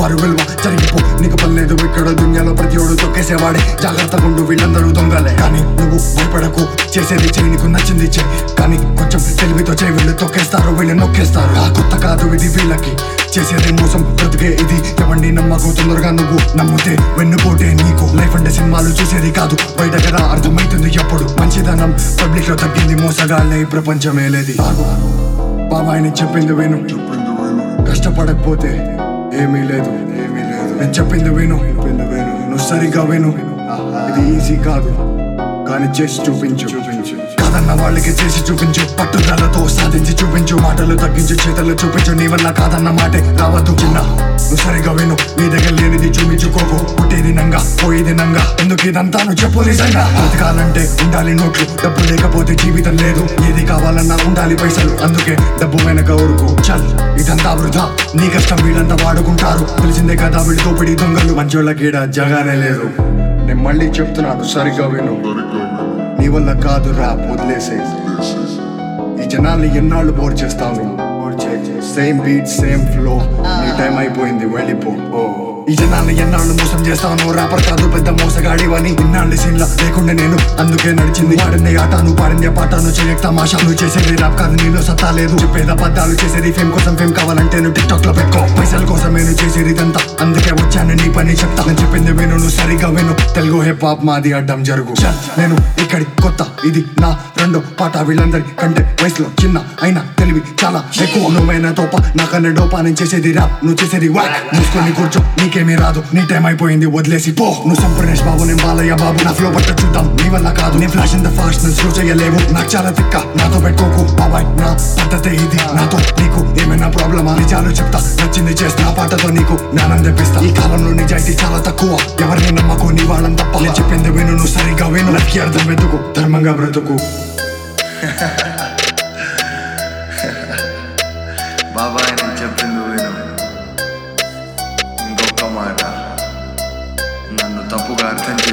మారు విలువ జరిగిపో నీకు పనిలేదు ఇక్కడ దునియాలో ప్రతి ఒడు తొక్కేసేవాడే జాగ్రత్తగా ఉండు వీళ్ళందరూ దొంగలే కానీ నువ్వు భయపడకు చేసేది చేయి నీకు నచ్చింది చేయి కానీ కొంచెం తెలివితో చేయి వీళ్ళు తొక్కేస్తారు వీళ్ళు నొక్కేస్తారు ఆ కొత్త కాదు ఇది వీళ్ళకి చేసేది మోసం బ్రతికే ఇది ఎవండి నమ్మకు తొందరగా నువ్వు నమ్మితే వెన్నుపోటే నీకు లైఫ్ అంటే సినిమాలు చూసేది కాదు బయట కదా అర్థమైతుంది ఎప్పుడు మంచిదనం పబ్లిక్ లో తగ్గింది మోసగాళ్ళే ఈ ప్రపంచమే లేదు బాబాయిని చెప్పింది విను కష్టపడకపోతే ఏమీ లేదు ఏమీ లేదు నేను చెప్పింది విను చెప్పింది విను నువ్వు సరిగ్గా విను ఇది ఈజీ కాదు కానీ చేసి చూపించు చూపించు కాదన్న వాళ్ళకి చేసి చూపించు పట్టుదలతో సాధించి చూపించు మాటలు తగ్గించు చేతలు చూపించు నీ వల్ల కాదన్న మాటే రావద్దు చిన్న నువ్వు సరిగా విను నీ దగ్గర లేనిది చూపించుకోకు పుట్టేది నంగా పోయేది నంగా ఎందుకు ఇదంతా నువ్వు చెప్పు నిజంగా బ్రతకాలంటే ఉండాలి నోట్లు డబ్బు లేకపోతే జీవితం లేదు ఏది కావాలన్నా ఉండాలి పైసలు అందుకే డబ్బు వెనక ఊరుకు చల్ ఇదంతా వృధా నీ కష్టం వీళ్ళంతా వాడుకుంటారు తెలిసిందే కదా వీళ్ళు దోపిడీ దొంగలు మంచోళ్ళకి జగానే లేదు నేను మళ్ళీ చెప్తున్నాను సరిగ్గా విను నీ వల్ల కాదు రా వదిలేసే ఈ జనాల్ని ఎన్నాళ్ళు బోర్ చేస్తావు సేమ్ బీట్ సేమ్ ఫ్లో నీ టైం అయిపోయింది వెళ్ళిపో ఓ. ఈ జనాల్ని ఎన్నాళ్ళు మోసం చేస్తాను రాపర్ కాదు పెద్ద మోసగాడివని ఇన్నాళ్ళు సీన్ల లేకుండా నేను అందుకే నడిచింది ఆడింది ఆట నువ్వు పాడిందే పాట నువ్వు చేయక తమాషా నువ్వు చేసేది ర్యాప్ కాదు నీలో సత్తా లేదు చెప్పేది అబద్ధాలు చేసేది ఫేమ్ కోసం ఫేమ్ కావాలంటే నువ్వు టిక్ టాక్ లో పెట్టుకో పైసల కోసమే నువ్వు చేసేది ఇదంతా అందుకే వచ్చాను నీ పని చెప్తా నేను చెప్పింది విను నువ్వు సరిగా విను తెలుగు హిప్ హాప్ మాది అడ్డం జరుగు చల్, నేను ఇక్కడి కొత్త ఇది నా రెండో పాట వీళ్ళందరి కంటే వయసులో చిన్న అయినా తెలివి చాలా ఎక్కువ నువ్వైనా తోప నాకన్నా డోపా నేను చేసేది రా నువ్వు చేసేది వాక్ మూసుకొని కూర్చో నీకేమీ రాదు నీ టైం అయిపోయింది వదిలేసి పో నువ్వు సంప్రణేష్ బాబు నేను బాలయ్య బాబు నా ఫ్లో పట్ట చూద్దాం నీ వల్ల కాదు నీ ఫ్లాష్ ఇన్ ద ఫాస్ట్ నేను స్లో చేయలేవు నాకు చాలా తిక్క నాతో పెట్టుకోకు బాబాయ్ నా పద్ధతే ఇది నాతో నీకు ఏమైనా ప్రాబ్లమా నిజాలు చెప్తా నచ్చింది చేస్తా ఆ పాటతో నీకు జ్ఞానం తెప్పిస్తా ఈ కాలంలో నిజాయితీ చాలా తక్కువ ఎవరిని నమ్మకు నీ వాళ్ళని తప్ప నేను చెప్పింది విను నువ్వు సరిగ్గా విను లక్కి అర్థం వెతుకు ధర్మంగా బ్రతుకు బాబాయ్ నేను చెప్పింది విను ఇంకొక మాట నన్ను తప్పుగా అర్థం